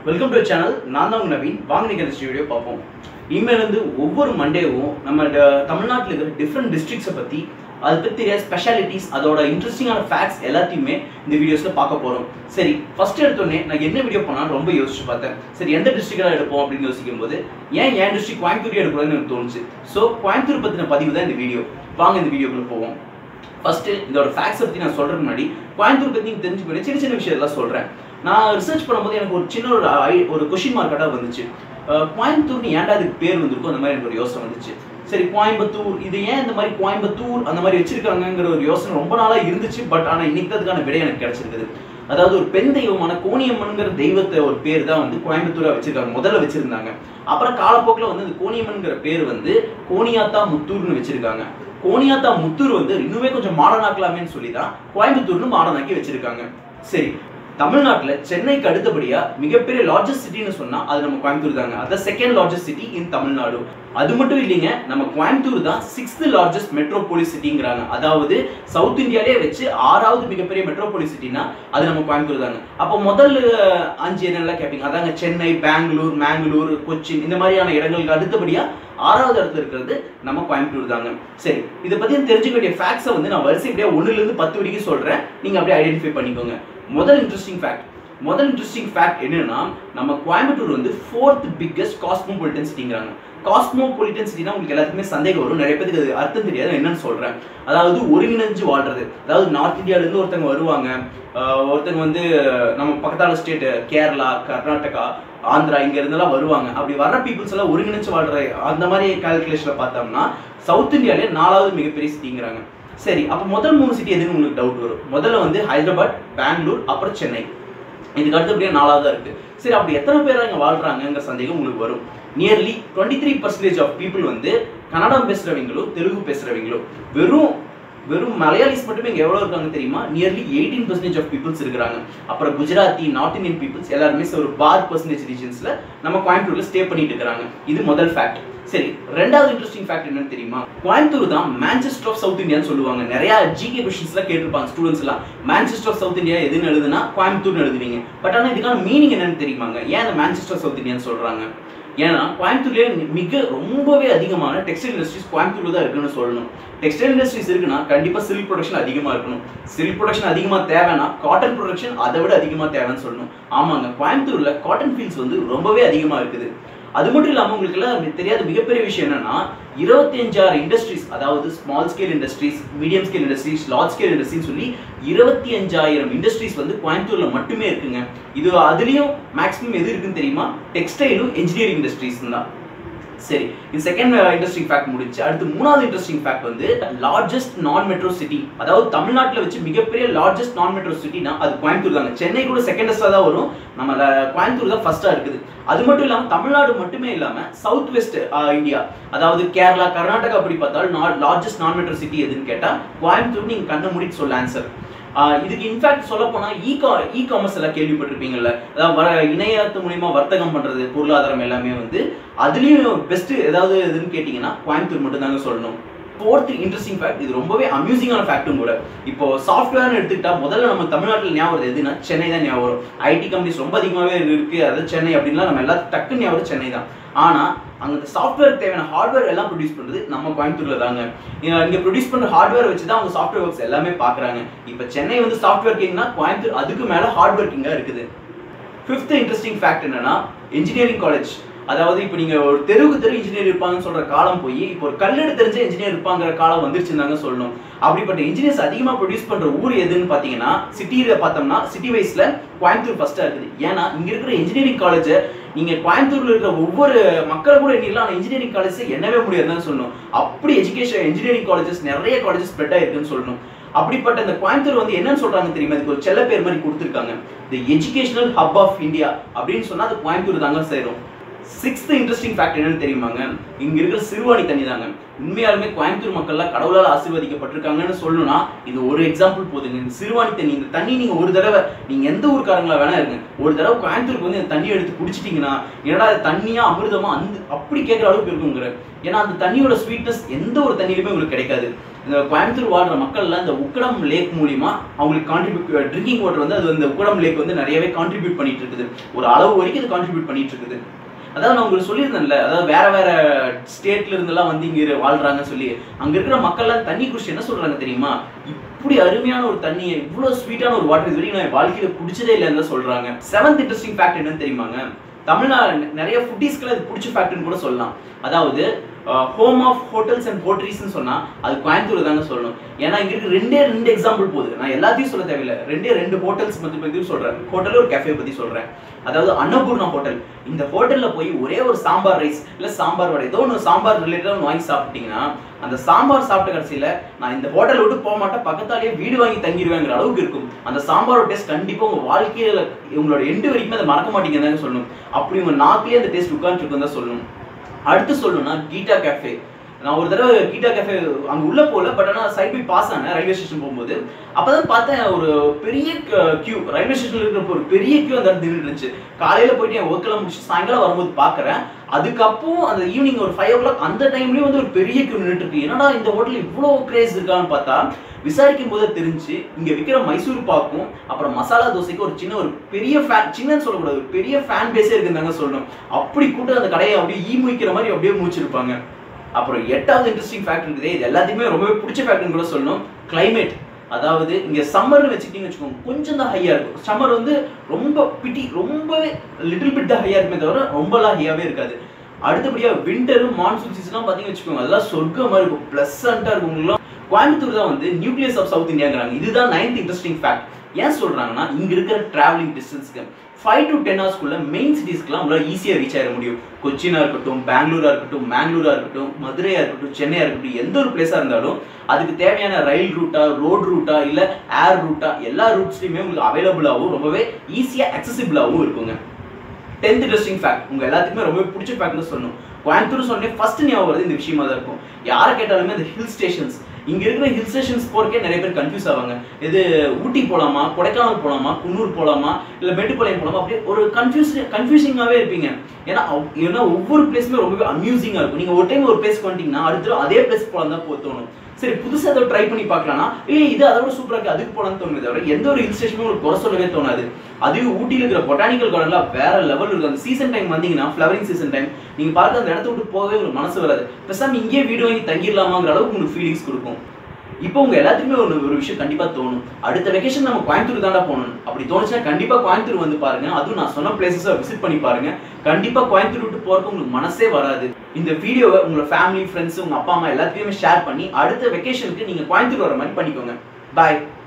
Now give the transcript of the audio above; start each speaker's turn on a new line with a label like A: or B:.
A: welcome to channel நான் தான் உங்க நவீன் வாங்க நீங்க இந்த வீடியோ பார்ப்போம் இனிமேலேருந்து ஒவ்வொரு மண்டேவும் நம்ம ட- தமிழ்நாட்டில் இருக்கிற டிஃப்ரெண்ட் டிஸ்ட்ரிக்ஸை பற்றி அதை பற்றி தெரிய ஸ்பெஷாலிட்டிஸ் அதோட இன்ட்ரெஸ்டிங்கான ஃபேக்ட்ஸ் எல்லாத்தையுமே இந்த வீடியோஸில் பார்க்க போகிறோம் சரி ஃபர்ஸ்ட் எடுத்தோடனே நான் என்ன வீடியோ பண்ணாலும் ரொம்ப யோசிச்சு பார்த்தேன் சரி எந்த டிஸ்ட்ரிக்டாக எடுப்போம் அப்படின்னு யோசிக்கும் போது ஏன் என் டிஸ்ட்ரிக்ட் கோயம்புத்தூர் எடுக்கலாம்னு எனக்கு தோணுச்சு ஸோ கோயம்புத்தூர் பற்றின பதிவு தான் இந்த வீடியோ வாங்க இந்த வீடியோக்குள்ள போவோம் ஃபர்ஸ்ட் இதோட ஃபேக்ட்ஸை பற்றி நான் சொல்றதுக்கு முன்னாடி கோயம்புத்தூர் பற்றி நீங்கள் தெரிஞ்சுக்கணும் சின்ன சின்ன விஷயம்லாம் சொல்கிறேன் நான் ரிசர்ச் பண்ணும்போது எனக்கு ஒரு சின்ன ஒரு ஐ- ஒரு கொஷின் மார்க்கெட்டாக வந்துச்சு அஹ் கோயம்புத்தூர்னு ஏன்டா அதுக்கு பேர் வந்திருக்கும் அந்த மாதிரி எனக்கு ஒரு யோசனை வந்துச்சு சரி கோயம்புத்தூர் இது ஏன் இந்த மாதிரி கோயம்புத்தூர் அந்த மாதிரி வச்சிருக்காங்கங்கிற ஒரு யோசனை ரொம்ப நாளாக இருந்துச்சு பட் ஆனால் இன்னைக்கு அதுக்கான விடை எனக்கு கிடைச்சிருக்குது அதாவது ஒரு பெண் தெய்வமான கோணியம்மன்கிற தெய்வத்தை ஒரு பேர் தான் வந்து கோயம்புத்தூரா வச்சிருக்காங்க முதல்ல வச்சிருந்தாங்க அப்புறம் காலப்போக்கில் வந்து இந்த கோணியம்மன்கிற பேர் வந்து கோணியாத்தா முத்தூர்னு வச்சிருக்காங்க கோணியாத்தா முத்தூர் வந்து இன்னுமே கொஞ்சம் மாடர்ன் ஆக்கலாமேன்னு சொல்லி தான் கோயம்புத்தூர்னு மாடர்ன் ஆக்கி வச்சிருக்காங்க சரி தமிழ்நாட்டில் சென்னைக்கு அடுத்தபடியா மிகப்பெரிய லார்ஜஸ்ட் சிட்டின்னு சொன்னா அது நம்ம கோயம்புத்தூர் தாங்க அதான் second largest city in Tamil Nadu அது மட்டும் இல்லைங்க நம்ம கோயம்புத்தூர் தான் சிக்ஸ்த் லார்ஜஸ்ட் மெட்ரோபோலிஸ் சிட்டிங்கிறாங்க அதாவது சவுத் இந்தியாலே வச்சு ஆறாவது மிகப்பெரிய மெட்ரோபோலிஸ் சிட்டினா அது நம்ம கோயம்புத்தூர் தாங்க அப்போ முதல் அஹ், அஞ்சு என்னெல்லாம் கேட்பீங்க அதாங்க சென்னை பெங்களூர் மேங்களூர் கொச்சின் இந்த மாதிரியான இடங்களுக்கு அடுத்தபடியா ஆறாவது இடத்துல இருக்கிறது நம்ம கோயம்புத்தூர் தாங்க சரி இதை பத்தி தெரிஞ்சுக்க வேண்டிய ஃபேக்ட்ஸை வந்து நான் வரிசைப்படியா ஒண்ணுல இருந்து பத்து வரைக்கும் சொல்றேன் நீங்க அப்படியே ஐடென்டிஃபை பண்ணிக்கோங்க முதல் இன்ட்ரெஸ்டிங் ஃபேக்ட் முதல் இன்ட்ரெஸ்டிங் ஃபேக்ட் என்னன்னா நம்ம கோயம்புத்தூர் வந்து ஃபோர்த் பிக்கஸ்ட் காஸ்மோபாலிட்டன் சிட்டிங்கிறாங்க காஸ்மோபாலிட்டன் சிட்டினா உங்களுக்கு எல்லாத்துக்குமே சந்தேகம் வரும் நிறைய பேருக்கு அது அர்த்தம் தெரியாது என்னன்னு சொல்றேன் அதாவது ஒருங்கிணைஞ்சு வாழ்றது அதாவது நார்த் இந்தியால இருந்து ஒருத்தங்க வருவாங்க ஆஹ் ஒருத்தங்க வந்து நம்ம பக்கத்தால ஸ்டேட் கேரளா கர்நாடகா ஆந்திரா இங்க இருந்தெல்லாம் வருவாங்க அப்படி வர்ற பீப்புள்ஸ் எல்லாம் ஒருங்கிணைச்சு வாழ்ற அந்த மாதிரி கால்குலேஷன்ல பார்த்தோம்னா சவுத் இந்தியாலே நாலாவது மிகப்பெரிய சிட்டிங்கிறாங்க சரி அப்போ முதல் மூணு சிட்டி எதுன்னு உங்களுக்கு டவுட் வரும் முதல்ல வந்து ஹைதராபாத் பெங்களூர் அப்புறம் சென்னை இதுக்கு அடுத்தபடியாக நாலாவதா இருக்கு சரி அப்படி எத்தனை பேர் அங்கே வாழ்றாங்கங்கிற சந்தேகம் உங்களுக்கு வரும் nearly twenty three percentage of people வந்து கன்னடம் பேசுறவங்களோ தெலுங்கு பேசுறவங்களோ வெறும் வெறும் மலையாளிஸ் மட்டுமே இங்க எவ்வளவு இருக்காங்க தெரியுமா nearly eighteen percentage of peoples இருக்கிறாங்க அப்புறம் குஜராத்தி நார்த் இந்தியன் பீப்புள்ஸ் எல்லாருமே ஒரு பார் பர்சன்டேஜ் ரீஜன்ஸ்ல நம்ம கோயம்புத்தூர்ல ஸ்டே பண்ணிட்டு இருக்காங்க இது முதல் ஃபேக்ட் சரி ரெண்டாவது இன்ட்ரெஸ்டிங் ஃபேக்ட் என்னன்னு தெரியுமா கோயம்புத்தூர் தான் மான்செஸ்டர் ஆஃப் சவுத் இந்தியான்னு சொல்லுவாங்க நிறைய ஜிகே கொஸ்டின்ஸ்லாம் கேட்டிருப்பாங்க ஸ்டூடெண்ட்ஸ் எல்லாம் மான்செஸ்டர் ஆஃப் சவுத் இந்தியா எதுன்னு எழுதுனா கோயம்புத்தூர்னு எழுதுவீங்க பட் ஆனால் இதுக்கான மீனிங் என்னன்னு தெரியுமாங்க ஏன் அந்த மான்செஸ்டர் சவுத் இந்தியான்னு சொல்றாங்க ஏன்னா கோயம்புத்தூர்லேயே மிக ரொம்பவே அதிகமான டெக்ஸ்டைல் இண்டஸ்ட்ரீஸ் கோயம்புத்தூர்ல தான் இருக்குன்னு சொல்லணும் டெக்ஸ்டைல் இண்டஸ்ட்ரீஸ் இருக்குன்னா கண்டிப்பா சில்க் ப்ரொடக்ஷன் அதிகமா இருக்கணும் சில்க் ப்ரொடக்ஷன் அதிகமா தேவைன்னா காட்டன் ப்ரொடக்ஷன் அதை விட அதிகமா தேவைன்னு சொல்லணும் ஆமாங்க கோயம்புத்தூர்ல காட்டன் ஃபீல்ட்ஸ் வந்து ரொம்பவே அதிகமா இருக்குது அது மட்டும் இல்லாம உங்களுக்கு எல்லாம் தெரியாத மிகப்பெரிய விஷயம் என்னன்னா இருபத்தி அஞ்சாறு இண்டஸ்ட்ரீஸ் அதாவது small scale industries medium scale industries large scale இண்டஸ்ட்ரின்னு சொல்லி இருபத்தி அஞ்சாயிரம் இண்டஸ்ட்ரீஸ் வந்து கோயம்புத்தூர்ல மட்டுமே இருக்குங்க இது அதுலயும் மேக்ஸிமம் எது இருக்குன்னு தெரியுமா டெக்ஸ்டைலும் இன்ஜினியரிங் இண்டஸ்ட்ரீஸ் தான் சரி இது செகண்ட் இன்ட்ரெஸ்டிங் ஃபேக்ட் முடிச்சு அடுத்து மூணாவது இன்ட்ரெஸ்டிங் ஃபேக்ட் வந்து லார்ஜஸ்ட் நான் மெட்ரோ சிட்டி அதாவது தமிழ்நாட்டில் வச்சு மிகப்பெரிய லார்ஜஸ்ட் நான் மெட்ரோ சிட்டினா அது கோயம்புத்தூர் தாங்க சென்னை கூட செகண்டஸ்டாக தான் வரும் நம்ம ல- கோயம்புத்தூர் தான் ஃபர்ஸ்டா இருக்குது அது மட்டும் இல்லாமல் தமிழ்நாடு மட்டுமே இல்லாமல் சவுத் வெஸ்ட் இந்தியா அதாவது கேரளா கர்நாடகா அப்படி பார்த்தாலும் லார்ஜஸ்ட் நான் மெட்ரோ சிட்டி எதுன்னு கேட்டால் கோயம்புத்தூர் நீங்கள் கண்ணை மூடிட்டு சொல்ல ஆன்சர் ஆஹ் இதுக்கு இன்ஃபேக்ட் சொல்ல போனா இ கா இ காமர்ஸ் எல்லாம் கேள்விப்பட்டிருப்பீங்கல்ல அதாவது வர இணையத்து மூலியமா வர்த்தகம் பண்றது பொருளாதாரம் எல்லாமே வந்து அதுலயும் பெஸ்ட் ஏதாவது எதுன்னு கேட்டிங்கன்னா கோயம்புத்தூர் மட்டும் தாங்க சொல்லணும் ஃபோர்த் இன்ட்ரெஸ்டிங் ஃபேக்ட் இது ரொம்பவே அம்யூசிங்கான ஃபேக்ட்டும் கூட இப்போ சாஃப்ட்வேர்னு எடுத்துக்கிட்டா முதல்ல நம்ம தமிழ்நாட்டில் ஞாபகம் வருது எதுனா சென்னை தான் ஞாபகம் வரும் ஐடி கம்பெனிஸ் ரொம்ப அதிகமாகவே இருக்கு அதாவது சென்னை அப்படின்லாம் நம்ம எல்லா டக்கு ஞாபகம் வரும் சென்னை தான் ஆனால் அங்கே சாஃப்ட்வேர் தேவையான ஹார்ட்வேர் எல்லாம் ப்ரொடியூஸ் பண்ணுறது நம்ம கோயம்புத்தூர்ல தாங்க இங்க- இங்க ப்ரொடியூஸ் பண்ற ஹார்ட்வேர் வச்சு தான் அவங்க சாஃப்ட்வேர் ஒர்க்ஸ் எல்லாமே பார்க்குறாங்க இப்போ சென்னை வந்து சாஃப்ட்வேர் கிங்னா கோயம்புத்தூர் அதுக்கு மேலே ஹார்ட்வேர் கிங்காக இருக்குது ஃபிஃப்த் இன்ட்ரெஸ்டிங் ஃபேக்ட் என்னன்னா இன்ஜினியரிங் காலேஜ் அதாவது இப்போ நீங்க ஒரு தெருவுக்கு தெரு இன்ஜினியர் இருப்பாங்கன்னு சொல்ற காலம் போய் இப்போ ஒரு கல்லெடு தெரிஞ்ச இன்ஜினியர் இருப்பாங்கிற காலம் வந்துருச்சுன்னு சொல்லணும் அப்படிப்பட்ட இன்ஜினியர்ஸ் அதிகமாக ப்ரொடியூஸ் பண்ற ஊர் எதுன்னு பார்த்தீங்கன்னா சிட்டியில பார்த்தோம்னா சிட்டி வைஸ்ல கோயம்புத்தூர் ஃபர்ஸ்டா இருக்குது ஏன்னா இங்க இருக்கிற இன்ஜினியரிங் காலேஜை நீங்க கோயம்புத்தூர்ல இருக்கிற ஒவ்வொரு மக்களை கூட எண்ணிடலாம் ஆனால் இன்ஜினியரிங் காலேஜ் எண்ணவே முடியாதுன்னு சொல்லணும் அப்படி எஜுகேஷன் இன்ஜினியரிங் காலேஜஸ் நிறைய காலேஜஸ் ஸ்ப்ரெட் ஆயிருக்குன்னு சொல்லணும் அப்படிப்பட்ட இந்த கோயம்புத்தூர் வந்து என்னன்னு சொல்றாங்க தெரியுமா இதுக்கு ஒரு செல்ல பேர் மாதிரி கொடுத்துருக்காங்க the educational hub of India அப்படின்னு சொன்னா அது கோயம்புத்தூர் தாங்க சேரும் சிக்ஸ்த் இன்ட்ரெஸ்டிங் ஃபேக்ட் என்னன்னு தெரியுமாங்க இங்க இருக்கிற சிறுவாணி தண்ணி தாங்க உண்மையாலுமே கோயம்புத்தூர் மக்கள்லாம் கடவுளால் ஆசீர்வதிக்கப்பட்டிருக்காங்கன்னு சொல்லணும்னா இது ஒரு எக்ஸாம்பிள் போதுங்க இந்த சிறுவாணி தண்ணி இந்த தண்ணி நீங்க ஒரு தடவை நீங்க எந்த ஊருக்காரங்களா வேணா இருங்க ஒரு தடவை கோயம்புத்தூருக்கு வந்து இந்த தண்ணி எடுத்து குடிச்சிட்டீங்கன்னா என்னடா இது தண்ணியா அமிர்தமா அந்த அப்படி கேட்குற அளவுக்கு இருக்குங்கிற ஏன்னா அந்த தண்ணியோட ஸ்வீட்னஸ் எந்த ஒரு தண்ணியிலுமே உங்களுக்கு கிடைக்காது இந்த கோயம்புத்தூர் வாழ்ற மக்கள்லாம் இந்த உக்கடம் லேக் மூலியமா அவங்களுக்கு கான்ட்ரிபியூட் ட்ரிங்கிங் வாட்டர் வந்து அது அந்த உக்கடம் லேக் வந்து நிறையவே கான்ட்ரிபியூட் பண்ணிட்டு இருக்குது ஒரு அளவு வரைக்கும் இது கான்ட்ரிபியூட் பண்ணிட்டு இருக்குது அதாவது நான் உங்களுக்கு சொல்லியிருந்தேன்ல அதாவது வேற வேற ஸ்டேட்ல இருந்தெல்லாம் வந்து இங்க வாழ்றாங்கன்னு சொல்லி அங்க இருக்கிற மக்கள்லாம் தண்ணி குடிச்சு என்ன சொல்றாங்க தெரியுமா இப்படி அருமையான ஒரு தண்ணியை இவ்வளவு ஸ்வீட்டான ஒரு வாட்டர் இது வரைக்கும் நான் என் வாழ்க்கையில குடிச்சதே இல்லைன்னு சொல்றாங்க செவன்த் இன்ட்ரெஸ்டிங் ஃபேக்ட் என்னன்னு தெரியுமாங்க தமிழ்நாடு நிறைய ஃபுட்டீஸ்க்குலாம் இது பிடிச்ச ஃபேக்ட்னு கூட சொல்லலாம் அதாவது ஹோம் ஆஃப் ஹோட்டல்ஸ் அண்ட் போட்ரிஸ்னு சொன்னா அது கோயம்புத்தூர் தாங்க சொல்லணும் ஏன்னா இங்க இருக்கு ரெண்டே ரெண்டு எக்ஸாம்பிள் போகுது நான் எல்லாத்தையும் சொல்ல தேவையில்லை ரெண்டே ரெண்டு ஹோட்டல்ஸ் பத்தி பத்தி சொல்றேன் ஹோட்டல் ஒரு கஃபே பத்தி சொல்றேன் அதாவது அன்னபூர்ணா ஹோட்டல் இந்த ஹோட்டல்ல போய் ஒரே ஒரு சாம்பார் ரைஸ் இல்ல சாம்பார் வடை ஏதோ ஒன்று சாம்பார் ரிலேட்டடாக ஒன்று வாங்கி சாப்பிட்டீங்கன்னா அந்த சாம்பார் சாப்பிட்ட கடைசியில நான் இந்த ஹோட்டல் விட்டு போக மாட்டேன் பக்கத்தாலேயே வீடு வாங்கி தங்கிடுவேங்கிற அளவுக்கு இருக்கும் அந்த சாம்பாரோட டேஸ்ட் கண்டிப்பா உங்க வாழ்க்கையில உங்களோட எண்டு வரைக்குமே அதை மறக்க மாட்டீங்கன்னு சொல்லணும் அப்படி உங்க நாக்கிலே அந்த டேஸ்ட் உட்காந்துருக்கு தான் சொல்லணும் அடுத்து சொல்லணும்னா கீட்டா கேஃபே நான் ஒரு தடவை கீட்டா கேஃபே அங்க உள்ள போகல பட் ஆனால் சைட் பை பாஸ் ஆனேன் ரயில்வே ஸ்டேஷன் போகும்போது அப்பதான் பார்த்தேன் ஒரு பெரிய கியூ ரயில்வே ஸ்டேஷன்ல இருக்கிறப்ப ஒரு பெரிய கியூ அந்த இடத்துல நின்னுட்டு இருந்துச்சு காலையில போயிட்டு என் ஒர்க்கெல்லாம் முடிச்சு சாயங்காலம் வரும்போது பாக்குறேன் அதுக்கப்புறம் அந்த ஈவினிங் ஒரு ஃபைவ் ஓ கிளாக் அந்த டைம்லயும் வந்து ஒரு பெரிய கியூ நின்றுட்டு இருக்கு என்னடா இந்த ஹோட்டல் இவ்வளோ கிரேஸ் இருக்கான்னு பார்த்தா விசாரிக்கும் போது தெரிஞ்சு இங்க விற்கிற மைசூர் பாக்கும் அப்புறம் மசாலா தோசைக்கு ஒரு சின்ன ஒரு பெரிய ஃபேன் சின்னன்னு சொல்லக்கூடாது ஒரு பெரிய ஃபேன் பேஸே இருக்குதாங்க சொல்லணும் அப்படி கூட்ட அந்த கடையை அப்படியே ஈ முய்க்கிற மாதிரி அப்படியே மூச்சிருப்பாங்க அப்புறம் எட்டாவது இன்ட்ரெஸ்டிங் ஃபேக்ட் இருக்குது இது எல்லாத்தையுமே ரொம்பவே பிடிச்ச ஃபேக்ட்னு கூட சொல்லணும் கிளைமேட் அதாவது இங்க சம்மர்னு வச்சுக்கிட்டீங்கன்னு வச்சுக்கோங்க கொஞ்சம் தான் ஹையா இருக்கும் சம்மர் வந்து ரொம்ப பிட்டி ரொம்பவே லிட்டில் பிட் தான் ஹையா இருக்குமே தவிர ரொம்பலாம் ஹையாவே இருக்காது அடுத்தபடியா விண்டரும் மான்சூன் சீசன்லாம் பார்த்தீங்கன்னு வச்சுக்கோங்க அதெல்லாம் சொர்க்க மாதிரி இருக்கும் ப்ளசண்ட்டாக இருக்கும் உங்களுக்குலாம் கோயம்புத்தூர் தான் வந்து நியூக்ளியஸ் ஆஃப் சவுத் இந்தியாங்கிறாங்க இதுதான் நைன்த் இன்ட்ரெஸ்டிங் ஃபேக்ட் ஏன் சொல்றாங்கன்னா இங்க இருக்கிற டிராவலிங் டிஸ்டன்ஸ்க்கு ஃபைவ் டு டென் ஹவர்ஸ்க்குள்ள மெயின் சிட்டிஸ்க்குலாம் உங்களால் ஈஸியாக ரீச் ஆகிட முடியும் கொச்சினா இருக்கட்டும் பெங்களூரா இருக்கட்டும் மேங்களூரா இருக்கட்டும் மதுரையா இருக்கட்டும் சென்னையா இருக்கட்டும் எந்த ஒரு பிளேஸாக இருந்தாலும் அதுக்கு தேவையான ரயில் ரூட்டா ரோட் ரூட்டா இல்லை ஏர் ரூட்டா எல்லா ரூட்ஸ்லையுமே உங்களுக்கு அவைலபிளாகவும் ரொம்பவே ஈஸியாக அக்சசிபிளாகவும் இருக்குங்க டென்த் இன்ட்ரெஸ்டிங் ஃபேக்ட் உங்க எல்லாத்துக்குமே ரொம்ப பிடிச்ச ஃபேக்ட்னு சொல்லணும் கோயம்புத்தூர் சொன்னே ஃபர்ஸ்ட் ஞாபகம் வருது இந்த விஷயமா தான் இருக்கும் யாரை கேட்டாலுமே அந்த ஹில் ஸ்டேஷன்ஸ் இங்க இருக்கிற ஹில் ஸ்டேஷன்ஸ் போறக்கே நிறைய பேர் கன்ஃபியூஸ் ஆவாங்க இது ஊட்டி போலாமா கொடைக்கானல் போலாமா குன்னூர் போலாமா இல்ல மேட்டுப்பாளையம் போலாமா அப்படியே ஒரு கன்ஃபியூஸ் கன்ஃபியூசிங்காவே இருப்பீங்க ஏன்னா அவ்- ஏன்னா ஒவ்வொரு பிளேஸுமே ரொம்பவே அம்யூசிங்கா இருக்கும் நீங்க ஒரு டைம் ஒரு பிளேஸ்க்கு வந்துட்டீங்கன்னா அடுத்த அதே பிளேஸ் போலாம் தான் போ தோணும் சரி புதுசா ஏதோ ட்ரை பண்ணி பார்க்கலாம்னா ஏய் இது அதை விட சூப்பரா இருக்கு அதுக்கு போலாம்னு தோணுமே தவிர எந்த ஒரு ஹில் ஸ்டேஷனும் உங்களுக்கு குறை சொல்லவே தோணாது அதுவும் ஊட்டியில் இருக்கிற பொட்டானிக்கல் கார்டன்லாம் வேற லெவல் இருக்கு அந்த சீசன் டைம் வந்தீங்கன்னா ஃப்ளவரிங் சீசன் டைம் நீங்க பார்க்க அந்த இடத்த விட்டு போகவே உங்களுக்கு மனசு வராது பேசாம இங்கேயே வீடு வாங்கி தங்கிடலாமாங்கிற அளவுக்கு உங்களுக்கு ஃபீலிங்ஸ் கொடுக்கும் இப்போ உங்க எல்லாத்துக்குமே ஒரு ஒரு விஷயம் கண்டிப்பா தோணும் அடுத்த வெக்கேஷன் நம்ம கோயம்புத்தூர் தாண்டா போகணும் அப்படி தோணுச்சுன்னா கண்டிப்பா கோயம்புத்தூர் வந்து பாருங்க அதுவும் நான் சொன்ன பிளேசஸை விசிட் பண்ணி பாருங்க கண்டிப்பா கோயம்புத்தூர் விட்டு போறதுக்கு உங்களுக்கு மனசே வராது இந்த வீடியோவை உங்க ஃபேமிலி ஃப்ரெண்ட்ஸ் உங்க அப்பா அம்மா எல்லாத்தையுமே ஷேர் பண்ணி அடுத்த வெக்கேஷனுக்கு நீங்க கோயம்புத்தூர் வர மாதிரி பண்ணிக்கோங்க பாய்